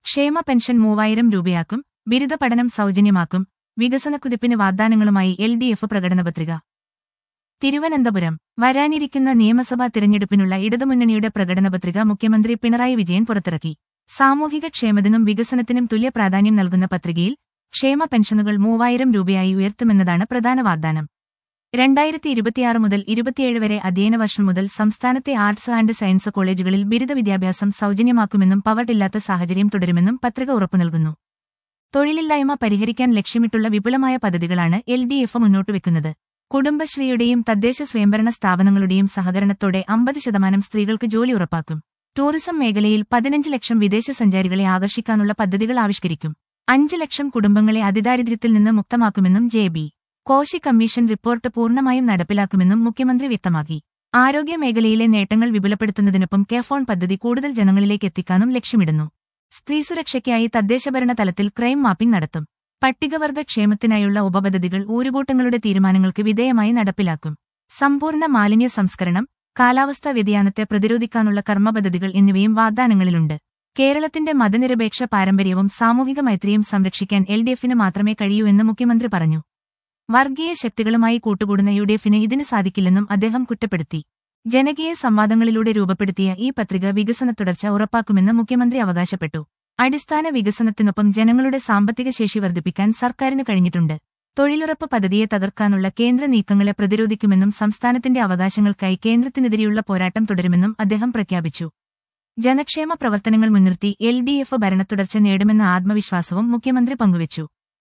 ക്ഷേമ പെൻഷൻ മൂവായിരം രൂപയാക്കും ബിരുദ പഠനം സൗജന്യമാക്കും വികസനക്കുതിപ്പിന് വാഗ്ദാനങ്ങളുമായി എൽ ഡി എഫ് പ്രകടനപത്രിക തിരുവനന്തപുരം വരാനിരിക്കുന്ന നിയമസഭാ തിരഞ്ഞെടുപ്പിനുള്ള ഇടതുമുന്നണിയുടെ പ്രകടനപത്രിക മുഖ്യമന്ത്രി പിണറായി വിജയൻ പുറത്തിറക്കി സാമൂഹിക ക്ഷേമത്തിനും വികസനത്തിനും തുല്യ പ്രാധാന്യം നൽകുന്ന പത്രികയിൽ ക്ഷേമ പെൻഷനുകൾ മൂവായിരം രൂപയായി ഉയർത്തുമെന്നതാണ് പ്രധാന വാഗ്ദാനം രണ്ടായിരത്തി ഇരുപത്തിയാറ് മുതൽ ഇരുപത്തിയേഴ് വരെ അധ്യയന വർഷം മുതൽ സംസ്ഥാനത്തെ ആർട്സ് ആൻഡ് സയൻസ് കോളേജുകളിൽ ബിരുദ വിദ്യാഭ്യാസം സൗജന്യമാക്കുമെന്നും പവർട്ടില്ലാത്ത സാഹചര്യം തുടരുമെന്നും പത്രിക ഉറപ്പു നൽകുന്നു തൊഴിലില്ലായ്മ പരിഹരിക്കാൻ ലക്ഷ്യമിട്ടുള്ള വിപുലമായ പദ്ധതികളാണ് എൽ ഡി എഫ് മുന്നോട്ടുവെക്കുന്നത് കുടുംബശ്രീയുടെയും തദ്ദേശ സ്വയംഭരണ സ്ഥാപനങ്ങളുടെയും സഹകരണത്തോടെ അമ്പത് ശതമാനം സ്ത്രീകൾക്ക് ജോലി ഉറപ്പാക്കും ടൂറിസം മേഖലയിൽ പതിനഞ്ച് ലക്ഷം വിദേശ സഞ്ചാരികളെ ആകർഷിക്കാനുള്ള പദ്ധതികൾ ആവിഷ്കരിക്കും അഞ്ച് ലക്ഷം കുടുംബങ്ങളെ അതിദാരിദ്ര്യത്തിൽ നിന്ന് മുക്തമാക്കുമെന്നും J B Koshy commission report പൂർണ്ണമായും നടപ്പിലാക്കുമെന്നും മുഖ്യമന്ത്രി വ്യക്തമാക്കി ആരോഗ്യ മേഖലയിലെ നേട്ടങ്ങൾ വിപുലപ്പെടുത്തുന്നതിനൊപ്പം കെഫോൺ പദ്ധതി കൂടുതൽ ജനങ്ങളിലേക്ക് എത്തിക്കാനും ലക്ഷ്യമിടുന്നു സ്ത്രീ സുരക്ഷയ്ക്കായി തദ്ദേശഭരണ തലത്തിൽ ക്രൈം മാപ്പിംഗ് നടത്തും പട്ടികവർഗ ക്ഷേമത്തിനായുള്ള ഉപപദ്ധതികൾ ഊരുകൂട്ടങ്ങളുടെ തീരുമാനങ്ങൾക്ക് വിധേയമായി നടപ്പിലാക്കും സമ്പൂർണ്ണ മാലിന്യ സംസ്കരണം കാലാവസ്ഥാ വ്യതിയാനത്തെ പ്രതിരോധിക്കാനുള്ള കർമ്മപദ്ധതികൾ എന്നിവയും വാഗ്ദാനങ്ങളിലുണ്ട് കേരളത്തിന്റെ മതനിരപേക്ഷ പാരമ്പര്യവും സാമൂഹിക മൈത്രിയും സംരക്ഷിക്കാൻ എൽ ഡി എഫിന് മാത്രമേ കഴിയൂ എന്ന് മുഖ്യമന്ത്രി പറഞ്ഞു വർഗീയ ശക്തികളുമായി കൂട്ടുകൂടുന്ന യു ഡി എഫിന് ഇതിന് സാധിക്കില്ലെന്നും അദ്ദേഹം കുറ്റപ്പെടുത്തി ജനകീയ സംവാദങ്ങളിലൂടെ രൂപപ്പെടുത്തിയ ഈ പത്രിക വികസന തുടർച്ച ഉറപ്പാക്കുമെന്ന് മുഖ്യമന്ത്രി അവകാശപ്പെട്ടു അടിസ്ഥാന വികസനത്തിനൊപ്പം ജനങ്ങളുടെ സാമ്പത്തിക ശേഷി വർദ്ധിപ്പിക്കാൻ സർക്കാരിന് കഴിഞ്ഞിട്ടുണ്ട് തൊഴിലുറപ്പ് പദ്ധതിയെ തകർക്കാനുള്ള കേന്ദ്ര നീക്കങ്ങളെ പ്രതിരോധിക്കുമെന്നും സംസ്ഥാനത്തിന്റെ അവകാശങ്ങൾക്കായി കേന്ദ്രത്തിനെതിരെയുള്ള പോരാട്ടം തുടരുമെന്നും അദ്ദേഹം പ്രഖ്യാപിച്ചു ജനക്ഷേമ പ്രവർത്തനങ്ങൾ മുൻനിർത്തി എൽ ഡി എഫ് ഭരണത്തുടർച്ച നേടുമെന്ന ആത്മവിശ്വാസവും മുഖ്യമന്ത്രി പങ്കുവച്ചു